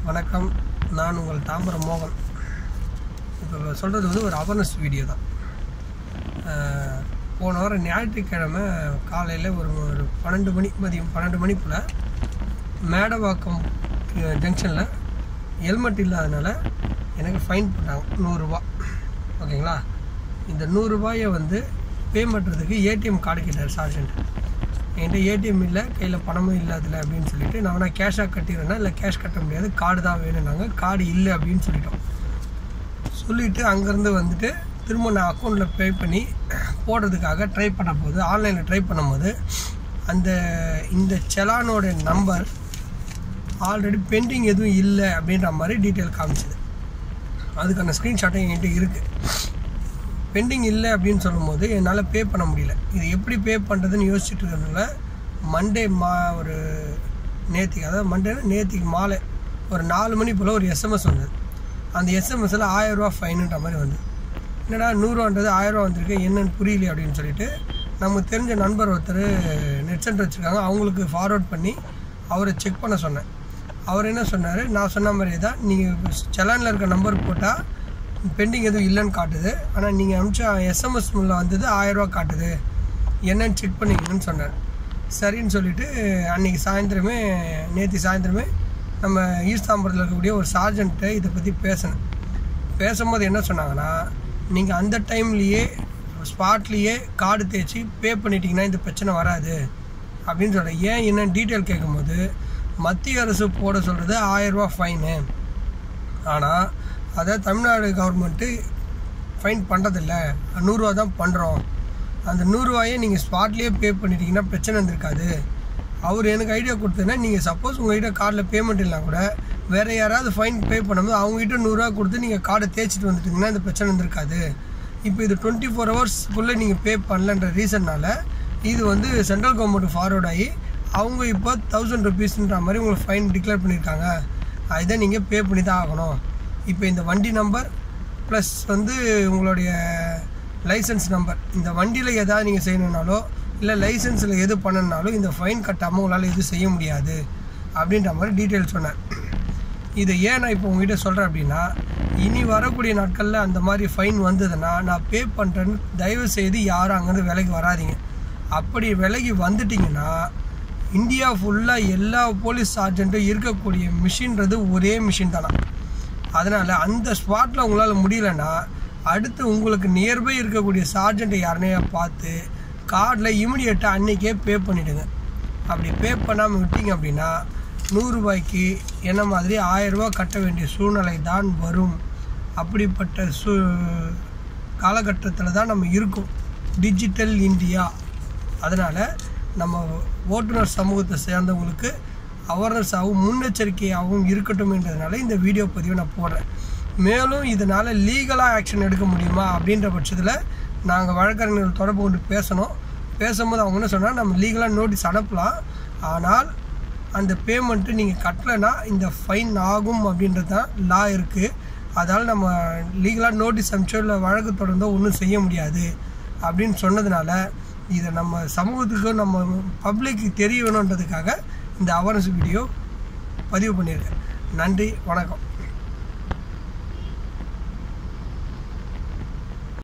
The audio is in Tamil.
வணக்கம் நான் உங்கள் தாம்பரம் மோகன் இப்போ சொல்கிறது வந்து ஒரு அவேர்னஸ் வீடியோ தான் அஹ், போன வாரம் ஞாயிற்றுக்கிழமை காலையில் ஒரு ஒரு பன்னெண்டு மணி மதியம் பன்னெண்டு மணி போல் மேடவாக்கம் ஜங்ஷனில் ஹெல்மெட் இல்லாதனால எனக்கு ஃபைன் போட்டாங்க நூறுரூவா ஓகேங்களா இந்த நூறுரூபாயை வந்து பே பண்ணுறதுக்கு ஏடிஎம் கார்டு கேட்டார் சார்ஜென்ட் என்கிட்ட ஏடிஎம் இல்லை கையில் பணமும் இல்லை அதில் அப்படின்னு சொல்லிட்டு நான் வேணா கேஷாக கட்டிடுறேன்னா இல்லை கேஷ் கட்ட முடியாது கார்டு தான் வேணும்னாங்க கார்டு இல்லை அப்படின்னு சொல்லிட்டோம் சொல்லிவிட்டு அங்கேருந்து வந்துட்டு திரும்ப நான் அக்கௌண்ட்டில் பே பண்ணி போடுறதுக்காக ட்ரை பண்ண போது ஆன்லைனில் ட்ரை பண்ணும்போது அந்த இந்த செலானோட நம்பர் ஆல்ரெடி பெண்டிங் எதுவும் இல்லை அப்படின்ற மாதிரி டீட்டெயில் காமிச்சுது அதுக்கான ஸ்க்ரீன்ஷாட்டும் என்கிட்ட இருக்குது பெண்டிங் இல்லை அப்படின்னு சொல்லும்போது என்னால் பே பண்ண முடியல இது எப்படி பே பண்ணுறதுன்னு யோசிச்சுட்டு இருக்கிறதுனால மண்டே மா ஒரு நேத்திக்கு அதாவது மண்டே நேத்திக்கு மாலை ஒரு நாலு மணி போல் ஒரு எஸ்எம்எஸ் வந்தது அந்த எஸ்எம்எஸில் ஆயிரரூவா ஃபைனுன்ற மாதிரி வந்து என்னடா நூறுரூவான்றது ஆயிரரூவா வந்திருக்கு என்னன்னு புரியல அப்படின்னு சொல்லிட்டு நமக்கு தெரிஞ்ச நண்பர் ஒருத்தர் நெட் சென்டர் வச்சுருக்காங்க அவங்களுக்கு ஃபார்வர்ட் பண்ணி அவரை செக் பண்ண சொன்னேன் அவர் என்ன சொன்னார் நான் சொன்ன மாதிரியே தான் நீங்கள் செலானில் இருக்க நம்பர் போட்டால் பெண்டிங் எதுவும் இல்லைன்னு காட்டுது ஆனால் நீங்கள் அனுப்பிச்ச எஸ்எம்எஸ் முல்ல வந்தது ஆயிரரூவா காட்டுது என்னன்னு செக் பண்ணிக்கணும்னு சொன்னார் சரின்னு சொல்லிட்டு அன்றைக்கி சாயந்தரமே நேற்று சாயந்தரமே நம்ம ஈஸ்தாம்பரத்தில் இருக்கக்கூடிய ஒரு சார்ஜென்ட்டை இதை பற்றி பேசினேன் பேசும்போது என்ன சொன்னாங்கன்னா நீங்கள் அந்த டைம்லேயே ஸ்பாட்லேயே கார்டு தேய்ச்சி பே பண்ணிட்டீங்கன்னா இந்த பிரச்சனை வராது அப்படின்னு சொல்கிறேன் ஏன் என்ன டீட்டெயில் கேட்கும்போது மத்திய அரசு போட சொல்கிறது ஆயிரரூவா ஃபைனு ஆனால் அதை தமிழ்நாடு கவர்மெண்ட்டு ஃபைன் பண்ணுறதில்ல நூறுரூவா தான் பண்ணுறோம் அந்த நூறுரூவாயை நீங்கள் ஸ்பாட்லேயே பே பண்ணிட்டீங்கன்னா பிரச்சனை இருந்திருக்காது அவர் எனக்கு ஐடியா கொடுத்ததுன்னா நீங்கள் சப்போஸ் உங்கள்கிட்ட கார்டில் பேமெண்ட் இல்லைனா கூட வேறு யாராவது ஃபைன் பே பண்ணும்போது அவங்ககிட்ட நூறுரூவா கொடுத்து நீங்கள் கார்டை தேய்ச்சிட்டு வந்துட்டீங்கன்னா இந்த பிரச்சனை இருந்திருக்காது இப்போ இது டுவெண்ட்டி ஃபோர் ஹவர்ஸ்க்குள்ளே நீங்கள் பே பண்ணலன்ற ரீசன்னால் இது வந்து சென்ட்ரல் கவர்மெண்ட் ஃபார்வர்ட் ஆகி அவங்க இப்போ தௌசண்ட் ருபீஸ்ன்ற மாதிரி உங்களுக்கு ஃபைன் டிக்ளேர் பண்ணியிருக்காங்க அதை நீங்கள் பே பண்ணி தான் ஆகணும் இப்போ இந்த வண்டி நம்பர் ப்ளஸ் வந்து உங்களுடைய லைசன்ஸ் நம்பர் இந்த வண்டியில் எதாவது நீங்கள் செய்யணுன்னாலோ இல்லை லைசன்ஸில் எது பண்ணணுனாலும் இந்த ஃபைன் கட்டாமல் உங்களால் எதுவும் செய்ய முடியாது அப்படின்ற மாதிரி டீட்டெயில் சொன்னேன் இதை ஏன் நான் இப்போ உங்ககிட்ட சொல்கிறேன் அப்படின்னா இனி வரக்கூடிய நாட்களில் அந்த மாதிரி ஃபைன் வந்ததுன்னா நான் பே பண்ணுறேன்னு தயவு செய்து யாரும் அங்கேருந்து விலைக்கு வராதீங்க அப்படி விலைக்கு வந்துட்டிங்கன்னா இந்தியா ஃபுல்லாக எல்லா போலீஸ் சார்ஜென்ட்டும் இருக்கக்கூடிய மிஷின்றது ஒரே மிஷின் தானா அதனால் அந்த ஸ்பாட்டில் உங்களால் முடியலன்னா அடுத்து உங்களுக்கு நியர்பை இருக்கக்கூடிய சார்ஜெண்ட்டை யாருனையா பார்த்து கார்டில் இமிடியேட்டாக அன்றைக்கே பே பண்ணிவிடுங்க அப்படி பே பண்ணாமல் விட்டீங்க அப்படின்னா நூறுரூபாய்க்கு என்ன மாதிரி ஆயரூபா கட்ட வேண்டிய சூழ்நிலை தான் வரும் அப்படிப்பட்ட சூ காலகட்டத்தில் தான் நம்ம இருக்கோம் டிஜிட்டல் இந்தியா அதனால் நம்ம ஓட்டுநர் சமூகத்தை சேர்ந்தவங்களுக்கு அவேர்னஸாகவும் முன்னெச்சரிக்கையாகவும் இருக்கட்டும்ன்றதுனால இந்த வீடியோ பதிவை நான் போடுறேன் மேலும் இதனால் லீகலாக ஆக்ஷன் எடுக்க முடியுமா அப்படின்ற பட்சத்தில் நாங்கள் வழக்கறிஞர்கள் தொடர்பு கொண்டு பேசணும் பேசும்போது அவங்க என்ன சொன்னால் நம்ம லீகலாக நோட்டீஸ் அனுப்பலாம் ஆனால் அந்த பேமெண்ட்டு நீங்கள் கட்டலைன்னா இந்த ஃபைன் ஆகும் அப்படின்றது தான் லா இருக்குது அதால் நம்ம லீகலாக நோட்டீஸ் அனுப்பிச்சோ இல்லை வழக்கு தொடர்ந்தோ ஒன்றும் செய்ய முடியாது அப்படின்னு சொன்னதுனால இதை நம்ம சமூகத்துக்கு நம்ம பப்ளிக்கு தெரிய வேணுன்றதுக்காக இந்த அவேர்னஸ் வீடியோ பதிவு பண்ணியிருக்கேன் நன்றி வணக்கம்